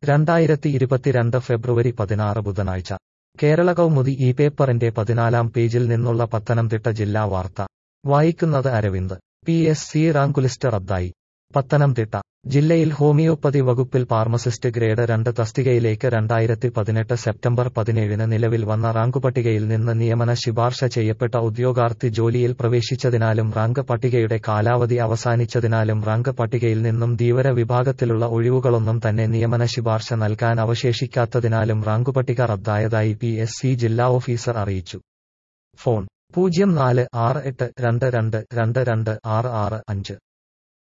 രണ്ടായിരത്തി ഇരുപത്തിരണ്ട് ഫെബ്രുവരി പതിനാറ് ബുധനാഴ്ച കേരള കൗമുദി ഈ പേപ്പറിന്റെ പതിനാലാം പേജിൽ നിന്നുള്ള പത്തനംതിട്ട ജില്ലാ വാർത്ത വായിക്കുന്നത് Aravind P S C rank list റദ്ദായി പത്തനംതിട്ട ജില്ലയിൽ ഹോമിയോപ്പതി വകുപ്പിൽ ഫാർമസിസ്റ്റ് ഗ്രേഡ് രണ്ട് തസ്തികയിലേക്ക് രണ്ടായിരത്തി പതിനെട്ട് സെപ്റ്റംബർ പതിനേഴിന് നിലവിൽ വന്ന റാങ്ക് പട്ടികയിൽ നിന്ന് നിയമന ശുപാർശ ചെയ്യപ്പെട്ട ഉദ്യോഗാർത്ഥി ജോലിയിൽ പ്രവേശിച്ചതിനാലും റാങ്ക് പട്ടികയുടെ കാലാവധി അവസാനിച്ചതിനാലും റാങ്ക് പട്ടികയിൽ നിന്നും ധീവര വിഭാഗത്തിലുള്ള ഒഴിവുകളൊന്നും തന്നെ നിയമന ശുപാർശ നൽകാൻ അവശേഷിക്കാത്തതിനാലും റാങ്ക് പട്ടിക റദ്ദായതായി പി എസ് സി ജില്ലാ ഓഫീസർ അറിയിച്ചു ഫോൺ പൂജ്യം നാല് ആറ് എട്ട് രണ്ട് രണ്ട് രണ്ട് രണ്ട് ആറ് ആറ് അഞ്ച്